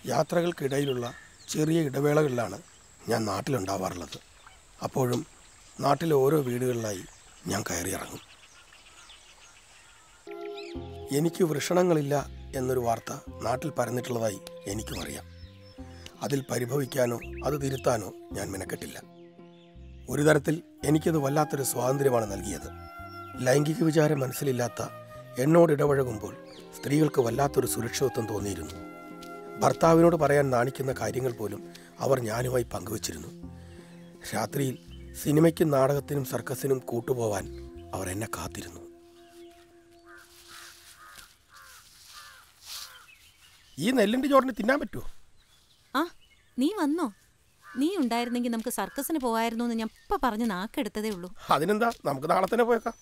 യാത്രകൾക്കിടയിലുള്ള ചെറിയ ഇടവേളകളിലാണ് ഞാൻ നാട്ടിലുണ്ടാവാറുള്ളത് അപ്പോഴും നാട്ടിലെ ഓരോ വീടുകളിലായി ഞാൻ കയറിയിറങ്ങും എനിക്ക് വൃഷണങ്ങളില്ല എന്നൊരു വാർത്ത നാട്ടിൽ പരന്നിട്ടുള്ളതായി എനിക്കും അറിയാം അതിൽ പരിഭവിക്കാനോ അത് തിരുത്താനോ ഞാൻ മെനക്കെട്ടില്ല ഒരു തരത്തിൽ എനിക്കത് വല്ലാത്തൊരു സ്വാതന്ത്ര്യമാണ് നൽകിയത് ലൈംഗിക വിചാരം മനസ്സിലില്ലാത്ത എന്നോട് ഇടപഴകുമ്പോൾ സ്ത്രീകൾക്ക് വല്ലാത്തൊരു സുരക്ഷിതത്വം തോന്നിയിരുന്നു ഭർത്താവിനോട് പറയാൻ നാണിക്കുന്ന കാര്യങ്ങൾ പോലും അവർ ഞാനുമായി പങ്കുവച്ചിരുന്നു രാത്രിയിൽ സിനിമയ്ക്കും നാടകത്തിനും സർക്കസിനും കൂട്ടുപോവാൻ അവർ എന്നെ കാത്തിരുന്നു ഈ നെല്ലിൻ്റെ ചോറിന് തിന്നാൻ പറ്റുമോ ആ നീ വന്നോ നീ ഉണ്ടായിരുന്നെങ്കിൽ നമുക്ക് സർക്കസിന് പോകായിരുന്നു എന്ന് ഞാൻ ഇപ്പൊ പറഞ്ഞ് നാക്കെടുത്തതേ ഉള്ളൂ അതിനെന്താ നമുക്ക് നാളെ തന്നെ പോയേക്കാം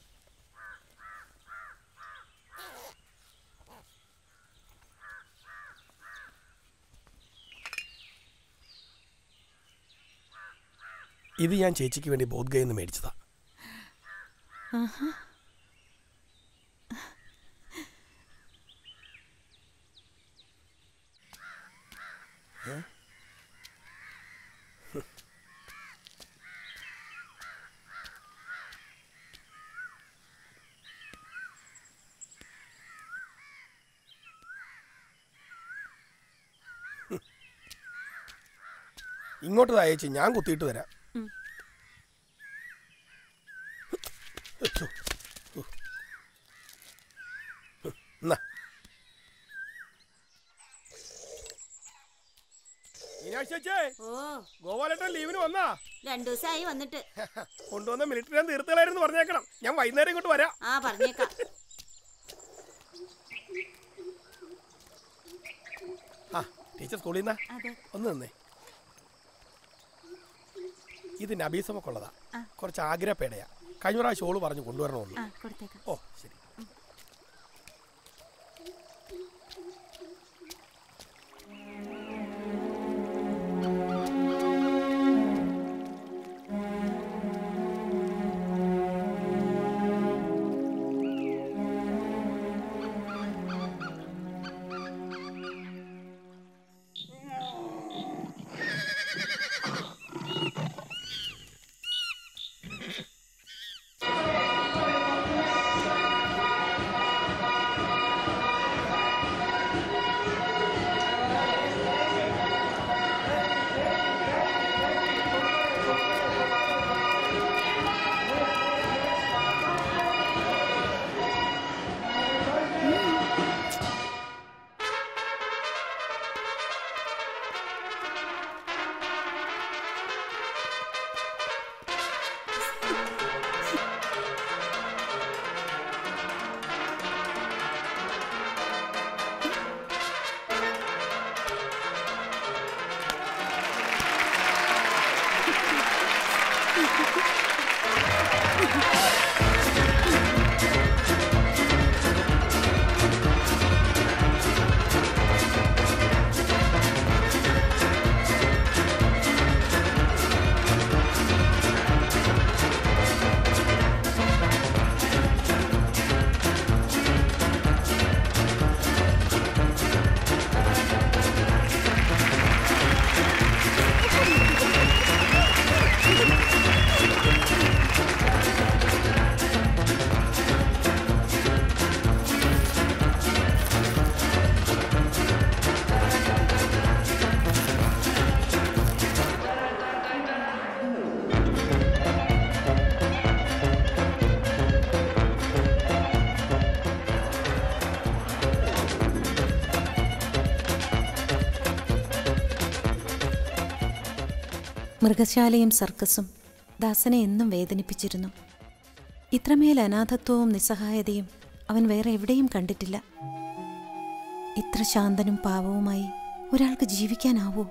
ഇത് ഞാൻ ചേച്ചിക്ക് വേണ്ടി ബോധ്ഗയിൽ നിന്ന് മേടിച്ചതാ ഇങ്ങോട്ട് താ ചേച്ചി ഞാൻ കുത്തിയിട്ട് തരാം ഉം. ഛോ. എന്നാ. മീനാക്ഷി ചേച്ചി ഓ ഗോപാലേട്ടൻ ലീവിന് വന്നാ രണ്ടു ദിവസമായി വന്നിട്ട് കൊണ്ടുവന്ന മിലിറ്ററി തീർത്തലായിരുന്നു പറഞ്ഞേക്കണം ഞാൻ വൈകുന്നേരം ഇങ്ങോട്ട് വരാം ആ പറഞ്ഞേക്കാം ആ ടീച്ചർ സ്കൂളിൽ നിന്നാ അതെ ഒന്ന് നിന്നേ ഇത് നബീസമൊക്കെയുള്ളതാ ആ. കുറച്ച് ആഗ്രഹപ്പേടയാ കഴിഞ്ഞ പ്രാവശ്യം ഓള് പറഞ്ഞു കൊണ്ടുവരണമെന്ന് ആ കൊടുത്തേക്കാം ഓ ശരി മൃഗശാലയും സർക്കസും ദാസനെ എന്നും വേദനിപ്പിച്ചിരുന്നു ഇത്രമേൽ അനാഥത്വവും നിസ്സഹായതയും അവൻ വേറെ എവിടെയും കണ്ടിട്ടില്ല ഇത്ര ശാന്തനും പാവവുമായി ഒരാൾക്ക് ജീവിക്കാനാവോ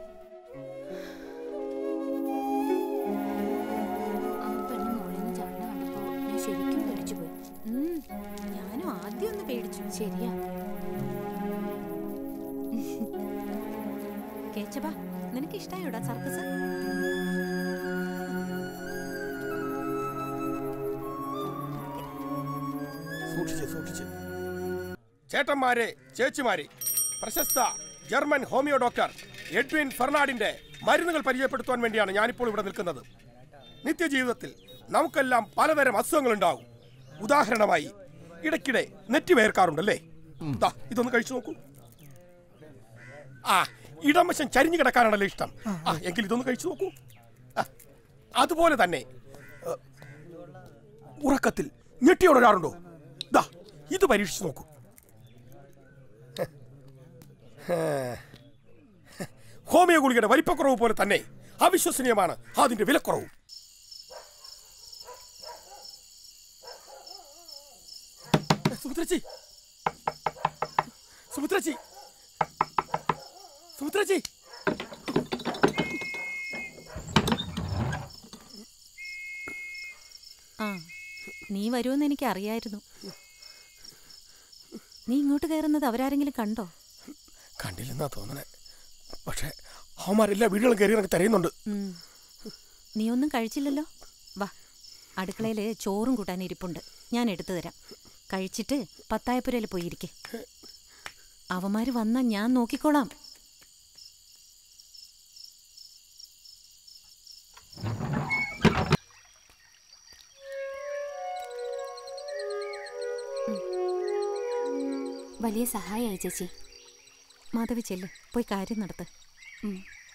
ആ പെണ്ണ് മോളിൽ നിന്ന് ചാടുന്ന കണ്ടപ്പോ ഞാൻ ശരിക്കും പേടിച്ചു പോയി ഞാനും ആദ്യം ഒന്ന് പേടിച്ചു ശരിയാ കേച്ചബ നിനക്ക് ഇഷ്ടായോടാ സർക്കസ് സൂക്ഷിച്ച് സൂക്ഷിച്ച് ചേട്ടന്മാരെ ചേച്ചിമാരെ പ്രശസ്ത ജർമ്മൻ ഹോമിയോ ഡോക്ടർ എഡ്വിൻ ഫെർണാഡിന്റെ മരുന്നുകൾ പരിചയപ്പെടുത്തുവാൻ വേണ്ടിയാണ് ഞാനിപ്പോൾ ഇവിടെ നിൽക്കുന്നത് നിത്യജീവിതത്തിൽ നമുക്കെല്ലാം പലതരം അസുഖങ്ങൾ ഉണ്ടാകും ഉദാഹരണമായി ഇടയ്ക്കിടെ നെറ്റി വേർക്കാറുണ്ടല്ലേ ദാ, ഇതൊന്ന് കഴിച്ചു നോക്കൂ ആ ഇടംവശം ചരിഞ്ഞു കിടക്കാനാണല്ലോ ഇഷ്ടം ആ എങ്കിൽ ഇതൊന്ന് കഴിച്ചു നോക്കൂ ആ, അതുപോലെ തന്നെ ഏ, ഉറക്കത്തിൽ ഞെട്ടിയോടാറുണ്ടോ ദാ ഇത് പരീക്ഷിച്ചു നോക്കൂ ഹോമിയോ ഗുളികയുടെ വലിപ്പക്കുറവ് പോലെ തന്നെ അവിശ്വസനീയമാണ് അതിന്റെ വിലക്കുറവും സുമിത്രച്ചി സുമിത്രച്ചി സുമിത്രച്ചി ആ നീ വരുമെന്ന് എനിക്ക് അറിയായിരുന്നു നീ ഇങ്ങോട്ട് കയറുന്നത് അവരാരെങ്കിലും കണ്ടോ കണ്ടില്ലെന്നാ തോന്നണേ പക്ഷേ അവന്മാരെല്ലാ വീടുകളും കയറി എനിക്ക് തരയുന്നുണ്ട് ഉം. നീ ഒന്നും കഴിച്ചില്ലല്ലോ വാ അടുക്കളയിൽ ചോറും കൂട്ടാൻ ഇരിപ്പുണ്ട് ഞാൻ എടുത്തു തരാം കഴിച്ചിട്ട് പത്തായപ്പുരയിൽ പോയിരിക്കെ അവന്മാര് വന്നാൽ ഞാൻ നോക്കിക്കോളാം വലിയ സഹായമായി ചേച്ചി മാധവി ചെല്ല് പോയി കാര്യം നടത്ത് ഉം.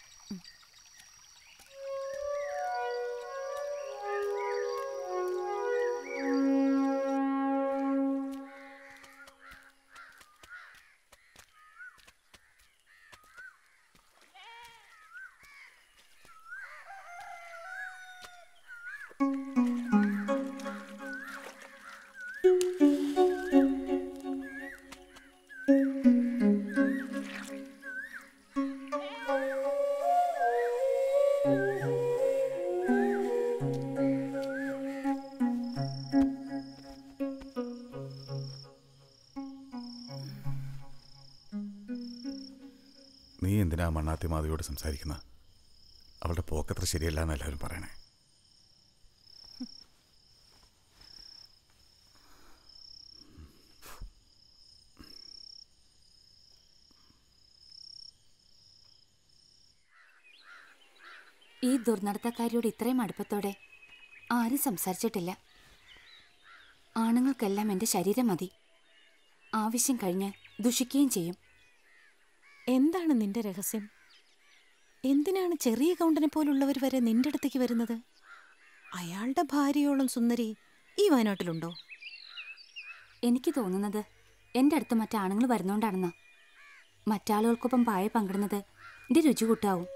നീ എന്തിനാ മണ്ണാത്തി മാധവിയോട് സംസാരിക്കുന്ന അവളുടെ പോക്കത്ര ശരിയല്ല എന്ന് എല്ലാവരും പറയണേ ഈ ദുർനടത്തക്കാരിയോട് ഇത്രയും അടുപ്പത്തോടെ ആരും സംസാരിച്ചിട്ടില്ല ആണുങ്ങൾക്കെല്ലാം എൻ്റെ ശരീരം മതി ആവശ്യം കഴിഞ്ഞ് ദുഷിക്കുകയും ചെയ്യും എന്താണ് നിന്റെ രഹസ്യം എന്തിനാണ് ചെറിയ കൗണ്ടനെ പോലുള്ളവർ വരെ നിന്റെ അടുത്തേക്ക് വരുന്നത് അയാളുടെ ഭാര്യയോളം സുന്ദരി ഈ വയനാട്ടിലുണ്ടോ എനിക്ക് തോന്നുന്നത് എൻ്റെ അടുത്ത് മറ്റാണുങ്ങൾ വരുന്നോണ്ടാണെന്നാ മറ്റാളുകൾക്കൊപ്പം പായ പങ്കിടുന്നത് എൻ്റെ രുചി കൂട്ടാവും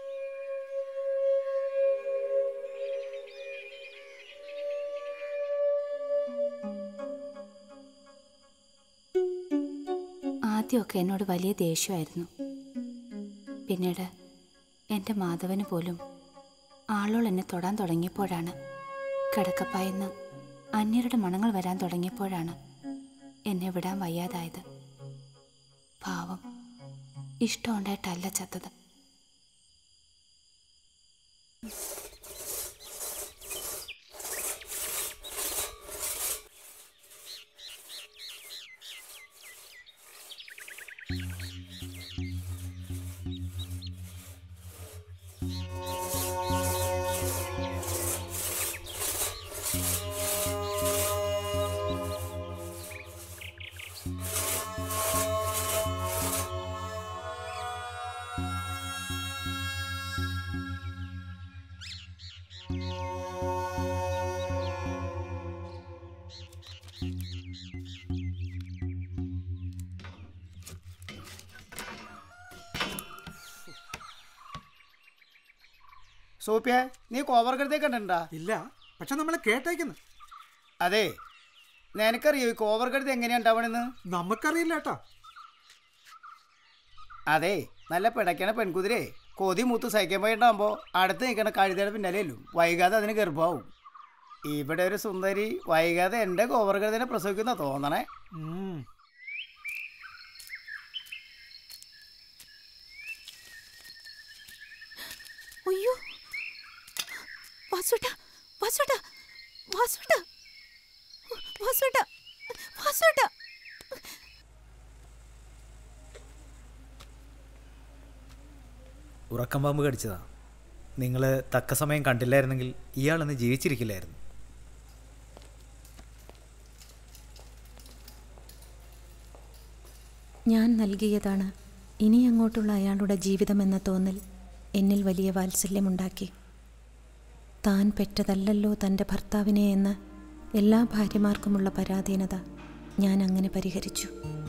ആദ്യമൊക്കെ എന്നോട് വലിയ ദേഷ്യമായിരുന്നു പിന്നീട് എൻ്റെ മാധവന് പോലും ആളുകൾ എന്നെ തൊടാൻ തുടങ്ങിയപ്പോഴാണ് കിടക്കപ്പായെന്ന് അന്യരുടെ മണങ്ങൾ വരാൻ തുടങ്ങിയപ്പോഴാണ് എന്നെ വിടാൻ വയ്യാതായത് പാവം ഇഷ്ടമുണ്ടായിട്ടല്ല ചത്തത് സോപ്പിയ നീ കോവർഗഡത്തെ കണ്ടിട്ടുണ്ടാ ഇല്ല പക്ഷെ നമ്മളെ കേട്ടേക്കുന്നു അതെ നിനക്കറിയോ ഈ കോവർഗഡത്ത് എങ്ങനെയാ ഉണ്ടാവണെന്ന് നമുക്കറിയില്ല കേട്ടോ അതെ നല്ല പിടയ്ക്കണ പെൺകുതിരെ കൊതി മൂത്ത് സഹിക്കാൻ പോയിട്ടാകുമ്പോ അടുത്ത് നിൽക്കണ കഴുതയുടെ പിന്നാലെയല്ലോ വൈകാതെ അതിന് ഗർഭമാവും ഇവിടെ ഒരു സുന്ദരി വൈകാതെ എൻ്റെ കോവർഗഡത്തിനെ പ്രസവിക്കുന്ന തോന്നണേ ഉം. അയ്യോ വാസുട്ട വാസുട്ട വാസുട്ട വാസുട്ട വാസുട്ട ഉറക്കം പാമ്പ് കടിച്ചതാ നിങ്ങൾ തക്ക സമയം കണ്ടില്ലായിരുന്നെങ്കിൽ ഇയാളൊന്ന് ജീവിച്ചിരിക്കില്ലായിരുന്നു ഞാൻ നൽകിയതാണ് ഇനി അങ്ങോട്ടുള്ള അയാളുടെ ജീവിതമെന്ന തോന്നൽ എന്നിൽ വലിയ വാത്സല്യമുണ്ടാക്കി താൻ പെറ്റതല്ലല്ലോ തൻ്റെ ഭർത്താവിനെ എന്ന് എല്ലാ ഭാര്യമാർക്കുമുള്ള പരാധീനത ഞാൻ അങ്ങനെ പരിഹരിച്ചു